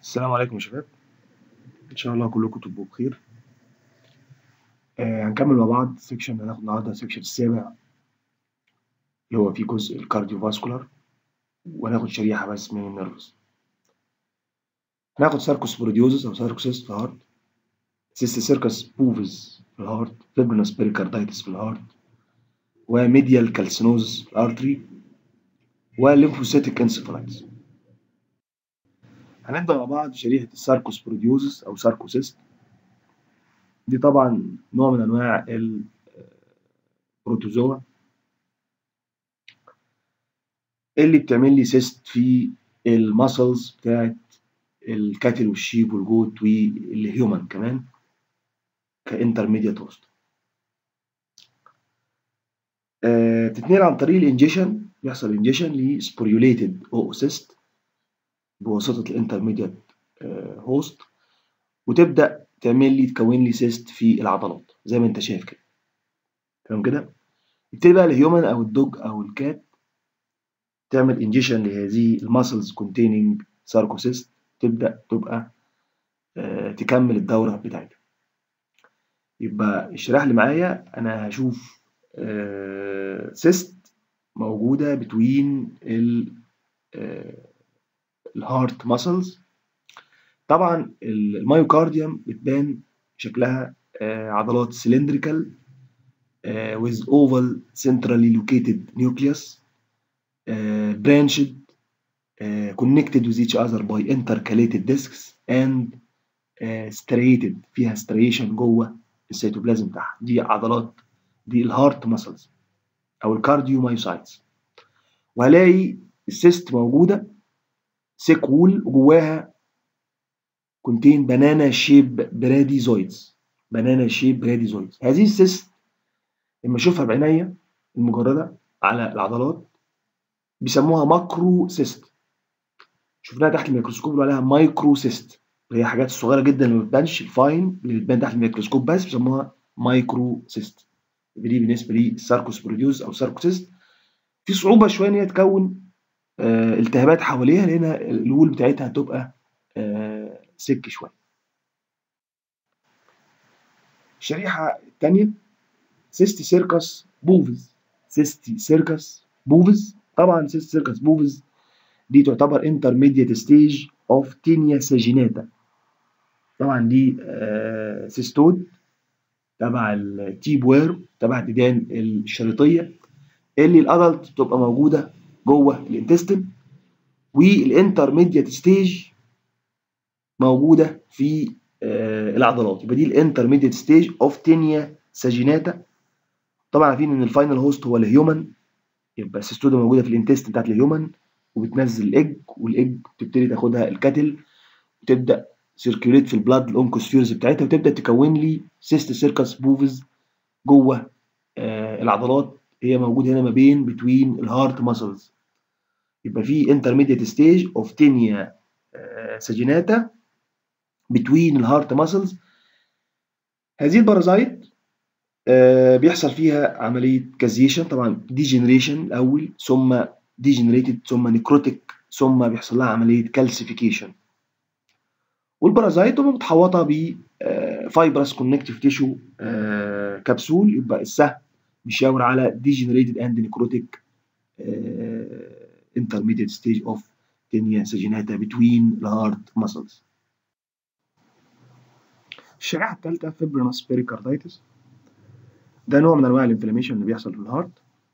السلام عليكم يا شباب ان شاء الله كلكم تبقوا بخير آه هنكمل مع بعض سيكشن هناخد النهارده السيكشن السابع اللي هو فيه جزء الكارديو فاسكولار وهناخد شريحه بس من النيرفز هناخد ساركوس بروديوزس او ساركوسيس في الهارت سيست سيركس بوفز في الهارت فيبرنس بيريكاردايتس في الهارت وميديال كالسينوزس في الارتري والليمفوسيتيك انسفالايتس هنبدأ مع بعض شريحة الساركوس بروديوزس أو ساركوسيست دي طبعا نوع من أنواع البروتوزوا اللي بتعمل لي سيست في المسلز بتاعت الكاتل والشيب والجوت والهيومن كمان كانترميديات هوست بتتنقل عن طريق الانجيشن بيحصل انجيشن لسبوريوليتد اوسيست بواسطة الانترميديات هوست وتبدأ تعمل لي تكون لي سيست في العضلات زي ما انت شايف كده تمام كده يبتدي بقى الهيومن او الدوج او الكات تعمل انجيشن لهذه الماسلز كونتيننج ساركوسيست تبدأ تبقى آه تكمل الدورة بتاعتها يبقى الشريحة اللي معايا انا هشوف آه سيست موجودة بتوين ال آه الهارت ماسلز طبعا المايوكارديوم بتبان شكلها آه عضلات سلندريكال آه with oval centrally located nucleus آه branched آه connected with each other by intercalated discs and آه striated فيها striation جوه السيتوبلازم بتاعها دي عضلات دي الهارت ماسلز او الكارديو مايوسايتس وهلاقي السيست موجوده سيك وول وجواها كونتين بنانا شيب براديزويدز بنانا شيب براديزويدز هذه السيست لما اشوفها بعينيا المجرده على العضلات بيسموها ماكرو سيست شفناها تحت الميكروسكوب بيقولوا عليها مايكرو سيست اللي هي حاجات صغيره جدا اللي ما بتبانش الفاين اللي بتبان تحت الميكروسكوب بس بيسموها مايكرو سيست دي بالنسبه للساركوس بروديوز او ساركوسيست في صعوبه شويه ان هي تكون آه التهابات حواليها لان الوول بتاعتها هتبقى آه سك شويه الشريحه الثانيه سيستي سيركس بوفز سيستي سيركس بوفز طبعا سيستي سيركس بوفز دي تعتبر انترميديت ستيج اوف تينيا ساجيناتا طبعا دي آه سيستود تبع التيب وير تبع الديدان الشريطيه اللي الادلت بتبقى موجوده جوه الانتستين والانترميديت ستيج موجوده في آه العضلات يبقى دي الانترميديت ستيج اوف تينيا ساجيناتا طبعا عارفين ان الفاينل هوست هو الهيومن يبقى السيستودا موجوده في الانتستين بتاعت الهيومن وبتنزل الايج والايج تبتدي تاخدها الكاتل وتبدا سيركيوليت في البلاد الاونكوسفيرز بتاعتها وتبدا تكون لي سيست سيركس بوفز جوه آه العضلات هي موجوده هنا ما بين بتوين الهارت ماسلز يبقى في انترميديت ستيج اوف تينيا ساجيناتا بتوين الهارت ماسلز هذه البارازايت آه بيحصل فيها عمليه كازيشن طبعا ديجنريشن الاول ثم ديجنريتد ثم نيكروتيك ثم بيحصل لها عمليه كالسيفيكيشن والبارازايت تبقى متحوطه ب فايبرس كونكتيف تيشو كبسول يبقى السهم بيشاور على degenerated and necrotic uh, intermediate stage of tinea saginata between the heart muscles. الشريحة الثالثة fibrinous pericarditis ده نوع من أنواع الانفلاميشن اللي بيحصل في الهارت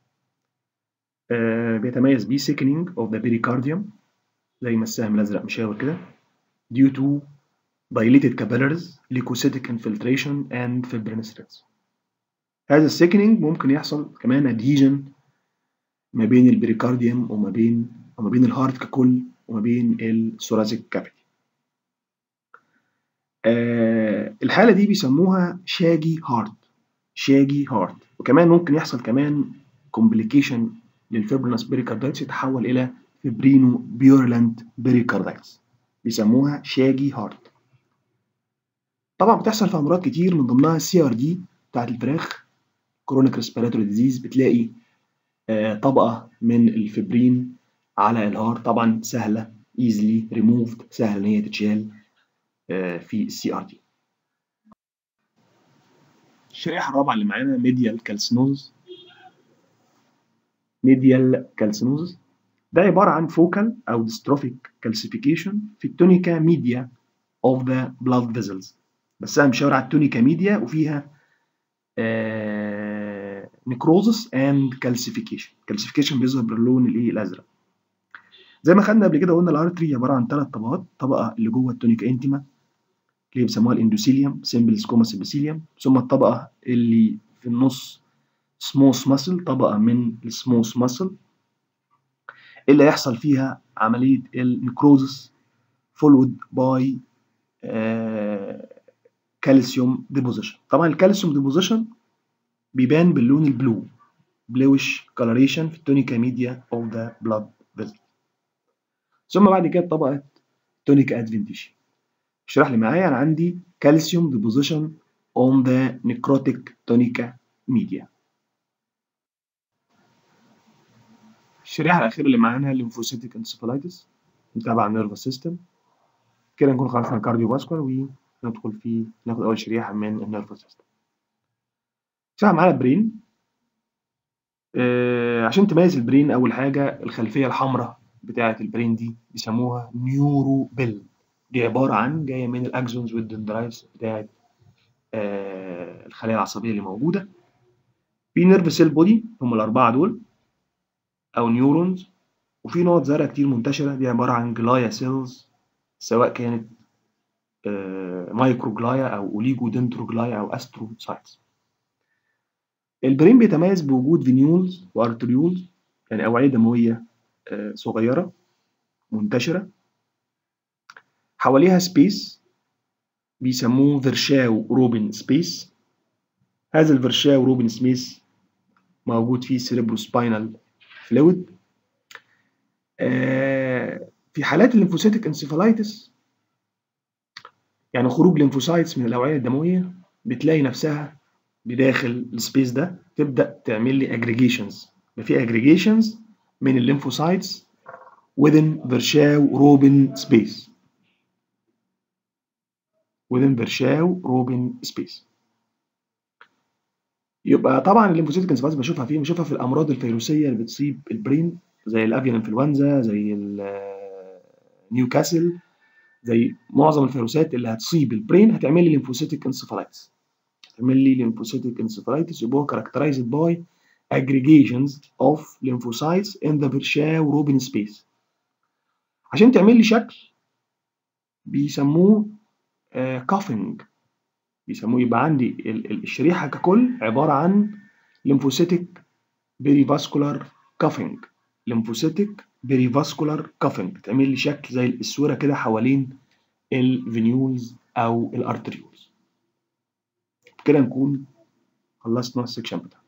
uh, بيتميز بيه sickening of the pericardium زي ما السهم الأزرق مشاور كده due to dilated capillaries, leukocytic infiltration and fibrinocytes. هذا السيكنينج ممكن يحصل كمان ادهيجن ما بين البريكارديوم وما بين وما بين الهارت ككل وما بين الثوراسيك كافيتي. آه الحالة دي بيسموها شاجي هارت شاجي هارت وكمان ممكن يحصل كمان كومبليكيشن للفيبرينس بريكاردايتس يتحول إلى فيبرينو بيورلانت بريكاردايتس بيسموها شاجي هارت. طبعا بتحصل في أمراض كتير من ضمنها السي ار دي بتاعت الفراخ كرونيك ريسبيراتوري ديزيز بتلاقي آه طبقه من الفبرين على الهار طبعا سهله easily removed سهل ان هي تتشال في السي ار دي الشريحة الرابعة اللي معانا ميديال كالسينوز ميديال كالسينوز ده عبارة عن فوكال أو ديستروفيك كالسيفيكيشن في التونيكا ميديا of the blood vessels بس أنا مشاور على التونيكا ميديا وفيها نيكروزس اند كالسيفيكيشن كالسيفيكيشن بيظهر باللون الايه الازرق زي ما خدنا قبل كده قلنا الارتري عباره عن ثلاث طبقات طبقه اللي جوه التونيكا انتيما اللي بيسموها الاندوثيليوم سيمبل سكوما سيبيثيليوم ثم الطبقه اللي في النص سموث ماسل طبقه من السموث ماسل اللي هيحصل فيها عمليه النيكروزس فولود باي كالسيوم ديبوزيشن طبعا الكالسيوم ديبوزيشن بيبان باللون البلو بلوش coloration في التونيكا ميديا of the blood vessel ثم بعد كده طبقة تونيكا ادفنتيشن اشرح لي معايا انا عندي كالسيوم ديبوزيشن on the necrotic tonica media الشريحة الأخيرة اللي معانا الليمفوسيتيك انسفالايتس تبع النيرفس سيستم كده نكون خلصنا الكارديو فاسكولار وندخل في ناخد أول شريحة من النيرفس سيستم شرح معانا البرين آه عشان تميز البرين أول حاجة الخلفية الحمراء بتاعة البرين دي بيسموها نيورو بيل دي عبارة عن جاية من الأكسونز والدندرايتس بتاعة آه الخلايا العصبية اللي موجودة في نيرف سيل بودي هم الأربعة دول أو نيورونز وفي نقط زرقاء كتير منتشرة دي عبارة عن جلايا سيلز سواء كانت آه مايكرو جلايا أو أوليجو دندرو جلايا أو أستروسايتس البرين بيتميز بوجود فينيولز وارتريولز يعني أوعية دموية آه صغيرة منتشرة حواليها سبيس بيسموه فيرشاو روبن سبيس هذا الفيرشاو روبن سبيس موجود فيه سيريبروسباينال فلويد آه في حالات الليمفوسيتك انسيفالايتس يعني خروج ليمفوسايتس من الأوعية الدموية بتلاقي نفسها بداخل السبيس ده تبدأ تعمل لي اجريجيشنز يبقى في اجريجيشنز من الليمفوسايتس within فيرشاو روبن سبيس within فيرشاو روبن سبيس يبقى طبعا الليمفوسيتك انسفالايتس بشوفها فين بشوفها في الامراض الفيروسيه اللي بتصيب البرين زي الافيان انفلونزا زي نيوكاسل زي معظم الفيروسات اللي هتصيب البرين هتعمل لي ليمفوسيتك انسفالايتس هتعمل لي ليمفوسيتك انسفالايتس يبقى هو characterized by aggregations of lymphocytes in the Virchow Robin space عشان تعمل لي شكل بيسموه كافنج بيسموه يبقى عندي الشريحة ككل عبارة عن lymphocytic perivascular cuffing lymphocytic perivascular cuffing تعمل لي شكل زي الصورة كده حوالين الفينيولز أو الارتريولز كده نكون خلصنا السكشن بتاعنا